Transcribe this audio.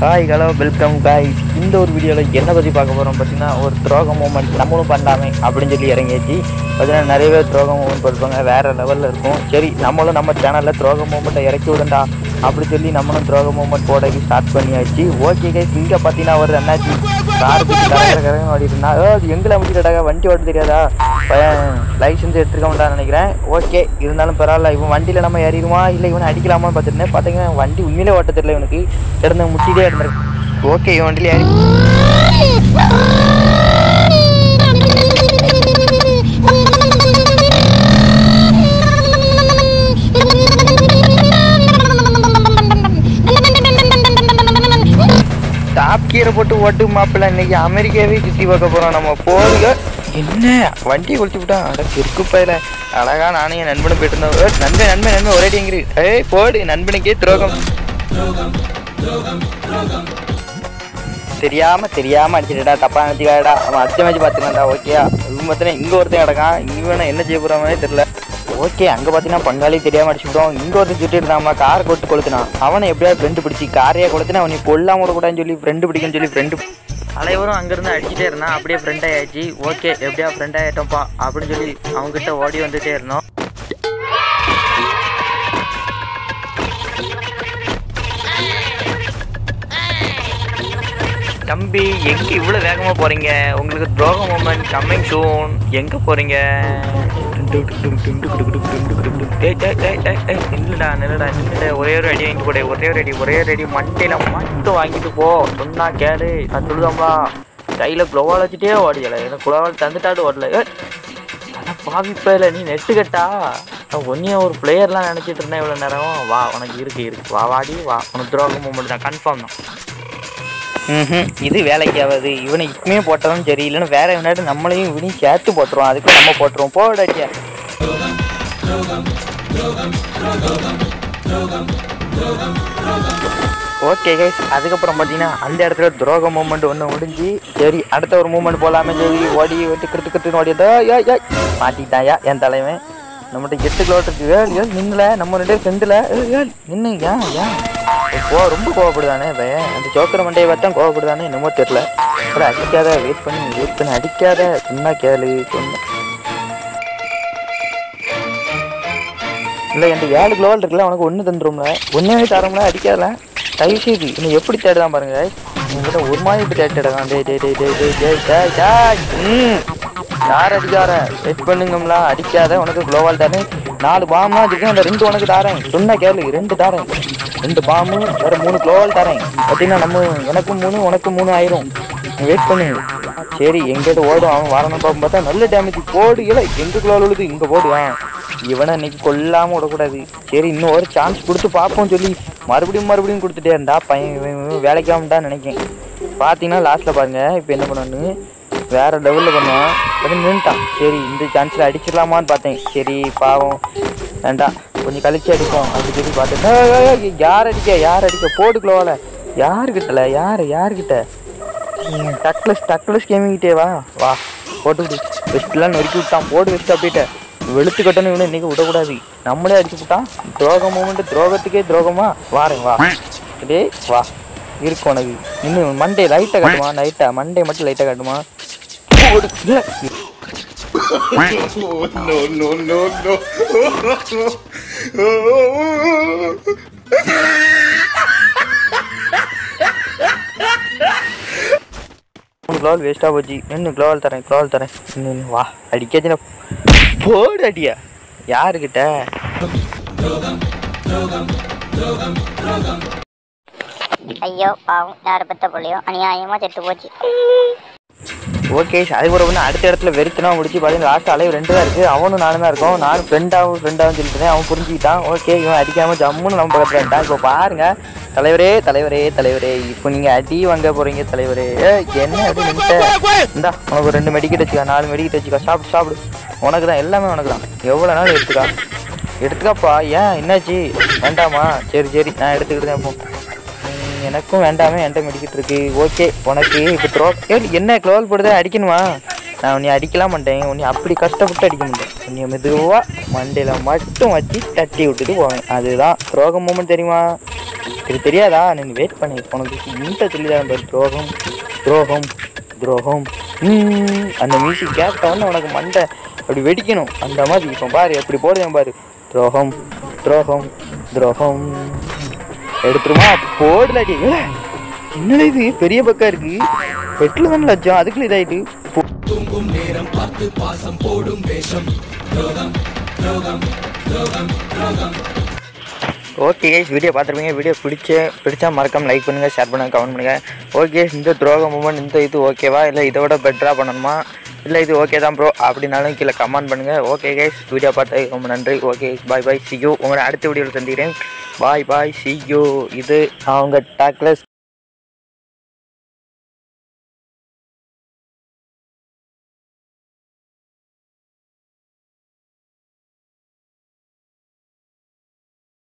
Hi hello welcome guys இந்த ஒரு வீடியோவில் என்ன பற்றி பார்க்க போகிறோம் பார்த்தீங்கன்னா ஒரு துரோக மூமெண்ட் நம்மளும் பண்ணலாமே அப்படின்னு சொல்லி இறங்கியாச்சு பார்த்தீங்கன்னா நிறைய பேர் துரோக மூமெண்ட் பார்ப்பாங்க வேறு லெவலில் இருக்கும் சரி நம்மளும் நம்ம சேனலில் துரோக மூமெண்ட்டை இறக்கி விடண்டா அப்படி சொல்லி நம்மளும் துரோக மூமெண்ட் போட ஸ்டார்ட் பண்ணியாச்சு ஓகே கைஸ் இங்கே பார்த்தீங்கன்னா ஒரு என்னாச்சு கார் பிடிச்சி கரகர கரகன்னு ஓடிட்டு இருந்தா ஏ, அது எங்களை முடிச்சுட்டாங்க வண்டி ஓட்ட தெரியாதா பையன் லைசன்ஸ் எடுத்துக்க மாட்டான்னு நினைக்கிறேன் ஓகே இருந்தாலும் பரவாயில்ல இவன் வண்டியில் நம்ம ஏறிடுவான் இல்லை இவனை அடிக்கலாமான்னு பார்த்துருந்தேன் பார்த்தீங்கன்னா வண்டி உண்மையிலே ஓட்ட தெரியல இவனுக்கு கிடந்து முட்டிட்டே இருந்திருக்கு ஓகே இவன் வண்டியில் ஏறி டாப் கீரை போட்டு ஓட்டு மாப்பிள்ள இன்னைக்கு அமெரிக்காவே சுற்றி பார்க்க போகிறோம் நம்ம போதுங்க என்ன வண்டியை குளிச்சு விட்டான் அட கிறுக்கு பையில அழகா நானும் என் நண்பனும் போயிட்டு இருந்தோம் ஏய், நண்பன் நண்பன் நண்பன் ஒரே டிங்கிரி ஏய் போடு நண்பனுக்கே துரோகம் தெரியாம தெரியாம அடிச்சிட்டா தப்பா நினச்சிக்காடா அவன் அடிச்ச மேட்ச் பார்த்துக்கலாம்டா ஓகேயா இவன் பார்த்தீங்கன்னா இங்கே ஒருத்தன் கிடக்கான் இவனை என்ன செய்ய போகிறாமே தெரியல ஓகே அங்கே பார்த்தீங்கன்னா பங்காளி தெரியாம அடிச்சுட்டோம் இங்கே ஒருத்தன் சுட்டு இருந்தாமா கார் கொட்டு கொளுத்துனான் அவனை எப்படியா ஃப்ரெண்டு பிடிச்சி காரையே கொளுத்துனா அவனை கொல்லாம விடக்கூடாதுன்னு சொல்லி ஃப்ரெண்டு பிடிக்குன்னு சொல்லி ஃப்ரெண்டு தலைவரும் அங்கேருந்து அடிச்சுட்டே இருந்தான் அப்படியே ஃப்ரெண்ட் ஆயாச்சு ஓகே எப்படியா ஃப்ரெண்ட் ஆகிட்டோம்ப்பா அப்படின்னு சொல்லி அவங்ககிட்ட ஓடி வந்துட்டே இருந்தோம் தம்பி எங்க இவ்வளோ வேகமாக போறீங்க உங்களுக்கு துரோக மூமெண்ட் கம்மிங் சூன் எங்க போறீங்க டேய், டேய், டேய், டேய், டேய், நில்லுடா நில்லுடா நில்லுடா ஒரே ஒரு அடி வாங்கி போடு ஒரே ஒரு அடி ஒரே ஒரு அடி மண்டையில மட்டும் வாங்கிட்டு போ சொன்னா கேளு நான் சொல்லுதாம்பா கையில் குளோவால் வச்சுட்டே ஓடியல எனக்கு குளோவால் தந்துட்டாட்டு ஓடல ஏய், அட பாவி பேல நீ நெட்டு கட்டா நான் ஒன்றையும் ஒரு பிளேயர்லாம் நினச்சிட்டு இருந்தேன் இவ்வளோ நேரம் வா உனக்கு இருக்கு இருக்கு வா வாடி வா உனக்கு துரோக மூமெண்ட் தான் கன்ஃபார்ம் தான் ம் இது வேலைக்கு ஆகாது இவனை இப்பமே போட்டதும் சரி இல்லைன்னா வேற விளையாட்டு நம்மளையும் இவனையும் சேர்த்து போட்டுருவோம் அதுக்கு நம்ம போட்டுருவோம் போடாட்டியா ஓகே கைஸ் அதுக்கப்புறம் பார்த்தீங்கன்னா அந்த இடத்துல துரோக மூமெண்ட் ஒன்று முடிஞ்சு சரி அடுத்த ஒரு மூமெண்ட் போகலாமே சொல்லி ஓடி வெட்டு கிட்டு கிட்டுன்னு ஓடியதோ யா யா மாட்டிட்டாயா என் தலைவன் நம்மகிட்ட எட்டு கிலோமீட்டருக்கு ஏழு ஏழு நின்னல நம்ம ரெண்டு பேரும் செந்தில் ஏழு நின்று ஏன் ஏன் கோ ரொம்ப கோவப்படுதானே பையன் அந்த ஜோக்கர் மண்டையை பார்த்தா கோவப்படுதானே என்னமோ தெரில அப்புறம் அடிக்காத வெயிட் பண்ணி வெயிட் பண்ணி அடிக்காத சொன்னா கேளு சொன்ன இல்லை என்கிட்ட ஏழு கிலோவால் இருக்குல்ல உனக்கு ஒன்று தந்துரும்ல ஒன்றே தரோம்ல அடிக்காதல தயவு செய்து இன்னும் எப்படி தேடுதான் பாருங்க உங்ககிட்ட ஒரு மாதிரி இப்படி தேடி தேடுறான் டேய் டேய் டேய் டேய் டேய் டேய் டேய் டேய் ம் யார் அடிக்கார வெயிட் பண்ணுங்கம்ல அடிக்காத உனக்கு குளோவால் தரேன் நாலு பாம்லாம் வச்சுருக்கேன் அந்த ரெண்டு உனக்கு தரேன் சொன்னா கேளு ரெண்டு தரேன் ரெண்டு பாம்பு வேற மூணு குளோவால் தரேன் பார்த்தீங்கன்னா நம்ம எனக்கும் மூணு உனக்கும் மூணு ஆயிரும் நீ வெயிட் பண்ணு சரி எங்கிட்ட ஓடும் அவன் வரணும் பார்க்கும் பார்த்தா நல்ல டேமேஜ் போடு இல்லை எங்க குளோவால் விழுது இங்கே போடு ஆ இவனை இன்னைக்கு கொல்லாம விடக்கூடாது சரி இன்னும் ஒரு சான்ஸ் கொடுத்து பார்ப்போம் சொல்லி மறுபடியும் மறுபடியும் கொடுத்துட்டே இருந்தா பையன் இவன் இவன் வேலைக்கு ஆகட்டான்னு நினைக்கேன் பார்த்தீங்கன்னா லாஸ்ட்டில் பாருங்க இப்போ என்ன பண்ணான்னு வேற லெவலில் பண்ணுவான் அது நின்றுட்டான் சரி இந்த சான்ஸில் அடிச்சிடலாமான்னு பார்த்தேன் சரி பாவம் வேண்டாம் கொஞ்சம் கழிச்சு அடிப்போம் அப்படி சொல்லி பார்த்தேன் ஏய், ஏய், ஏய், யார் அடிக்க யார் அடிக்க போட்டுக்கலோல யாருக்கிட்டல யார் யாருக்கிட்ட டக்லஸ் டக்லஸ் கேமிங்கிட்டே வா வா போட்டு வெஸ்ட்லாம் நொறுக்கி விட்டான் போடு வெஸ்ட் அப்படின்ட்டு வெளுத்து கட்டணும் இவனை இன்னைக்கு விடக்கூடாது நம்மளே அடிச்சு விட்டான் துரோக மூமெண்ட் துரோகத்துக்கே துரோகமா வாரேன் வா டேய் வா இருக்கு உனக்கு இன்னும் மண்டே லைட்டை காட்டுமா லைட்டா மண்டே மட்டும் லைட்டை காட்டுமா போடு. ஏய், no, no, no, no. மூணு கிலோவால் வேஸ்ட்டாக போச்சு இன்னும் கிலோவால் தரேன் கிலோவால் தரேன் இன்னும் வா அடிக்காச்சுன்னா போடு அடியா யாருக்கிட்ட ஐயோ பாவம் யாரை பெத்த பிள்ளையோ அநியாயமா செத்து போச்சு ஓகே அதுக்கப்புறம் வந்து அடுத்த இடத்துல வெறுத்துனா முடிச்சு பார்த்தீங்கன்னா லாஸ்ட் அலைவு ரெண்டு தான் இருக்குது அவனும் நானும் தான் இருக்கோம் நானும் ஃப்ரெண்டாகவும் ஃப்ரெண்டாகவும் சொல்லிட்டு அவன் புரிஞ்சுக்கிட்டான் ஓகே இவன் அடிக்காமல் ஜம்முன்னு நம்ம பக்கத்தில் இருந்தான் இப்போ பாருங்க தலைவரே தலைவரே தலைவரே இப்போ நீங்கள் அடி வாங்க போகிறீங்க தலைவரே ஏய், என்ன அப்படி நின்ட்ட இந்தா உனக்கு ஒரு ரெண்டு மெடிக்கெட் வச்சுக்கா நாலு மெடிக்கெட் வச்சுக்கா சாப்பிடு சாப்பிடு உனக்கு தான் எல்லாமே உனக்கு தான் எவ்வளோ நாள் எடுத்துக்கா எடுத்துக்காப்பா ஏன் என்னாச்சு வேண்டாமா சரி சரி நான் எடுத்துக்கிட்டு இப்போ ம், எனக்கும் வேண்டாமே என்கிட்ட மெடிக்கிட்டு இருக்கு ஓகே உனக்கு இப்போ த்ரோ ஏய் என்ன க்ளோல் போடுதே அடிக்கணுமா நான் உன்னை அடிக்கலாம் மாட்டேன் உன்னை அப்படி கஷ்டப்பட்டு அடிக்க மாட்டேன் உன்னை மெதுவாக மண்டையில் மட்டும் வச்சு தட்டி விட்டுட்டு போவேன் அதுதான் துரோக மூமெண்ட் தெரியுமா இது தெரியாதா நீங்க வெயிட் பண்ணி உனக்கு இந்த தெரியாதான் பாரு துரோகம் துரோகம் துரோகம் ம், அந்த மியூசிக் கேட்ட உடனே உனக்கு மண்டை அப்படி வெடிக்கணும் அந்த மாதிரி இப்போ பாரு எப்படி போடுவேன் பாரு துரோகம் துரோகம் துரோகம் எடுத்துருமா போடலாடி ஏ, என்னடா இது பெரிய பக்கம் இருக்கு பெட்ல தானே லட்சம் அதுக்குள்ள இதாயிட்டு போ- ஓகே கைஸ் வீடியோ பார்த்துருப்பீங்க வீடியோ பிடிச்ச பிடிச்சா மறக்காம லைக் பண்ணுங்க ஷேர் பண்ணுங்க கமெண்ட் பண்ணுங்க ஓகே இந்த துரோக மூமெண்ட் இந்த இது ஓகேவா இல்லை இதை விட பெட்டராக பண்ணணுமா இல்லை இது ஓகே தான் ப்ரோ அப்படின்னாலும் கீழே கமெண்ட் பண்ணுங்க ஓகே கைஸ் வீடியோ பார்த்து ரொம்ப நன்றி okay bye bye see you உங்களை அடுத்த வீடியோவில் சந்திக்கிறேன் பாய் பாய் சி யூ இது அவங்க டாக்லஸ்